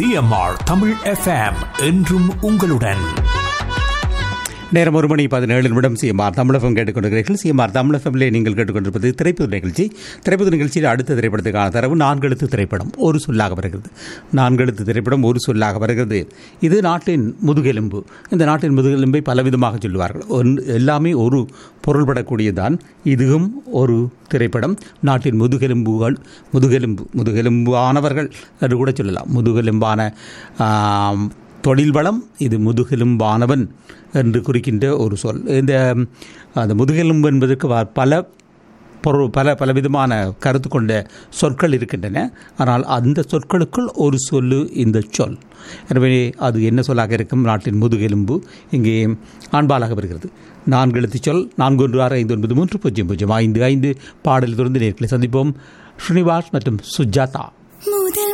CMR Tamil FM என்றும் உங்களுடன் நேரம் ஒரு மணி பதினேழு நிமிடம் சிஎம்ஆர் தமிழகம் கேட்டுக்கொண்டிருக்கிறீர்கள் சிஎம்ஆர் தமிழகமிலே நீங்கள் கேட்டுக்கொண்டிருப்பது திரைப்பட நிகழ்ச்சி திரைப்பட நிகழ்ச்சியில் அடுத்த திரைப்படத்துக்கான தரவு நான்கு எழுத்து திரைப்படம் ஒரு சொல்லாக வருகிறது நான்கு எழுத்து திரைப்படம் ஒரு சொல்லாக வருகிறது இது நாட்டின் முதுகெலும்பு இந்த நாட்டின் முதுகெலும்பை பலவிதமாக சொல்லுவார்கள் ஒன்று எல்லாமே ஒரு பொருள்படக்கூடியதான் இதுவும் ஒரு திரைப்படம் நாட்டின் முதுகெலும்புகள் முதுகெலும்பு முதுகெலும்பானவர்கள் என்று கூட சொல்லலாம் முதுகெலும்பான ஆம், தொழில் வளம் இது முதுகெலும்பானவன் என்று குறிக்கின்ற ஒரு சொல் இந்த அந்த முதுகெலும்பு என்பதற்கு வ- பல பொருள் பல பலவிதமான கருத்து கொண்ட சொற்கள் இருக்கின்றன ஆனால் அந்த சொற்களுக்குள் ஒரு சொல்லு இந்த சொல் எனவே அது என்ன சொல்லாக இருக்கும் நாட்டின் முதுகெலும்பு இங்கே ஆண்பாலாக வருகிறது நான்கு எழுத்துச் சொல் நான்கு ஒன்று ஆறு ஐந்து ஒன்பது மூன்று பூஜ்ஜியம் பூஜ்ஜியம் ஐந்து ஐந்து பாடல் தொடர்ந்து நேர்களை சந்திப்போம் ஸ்ரீனிவாஸ் மற்றும் சுஜாதா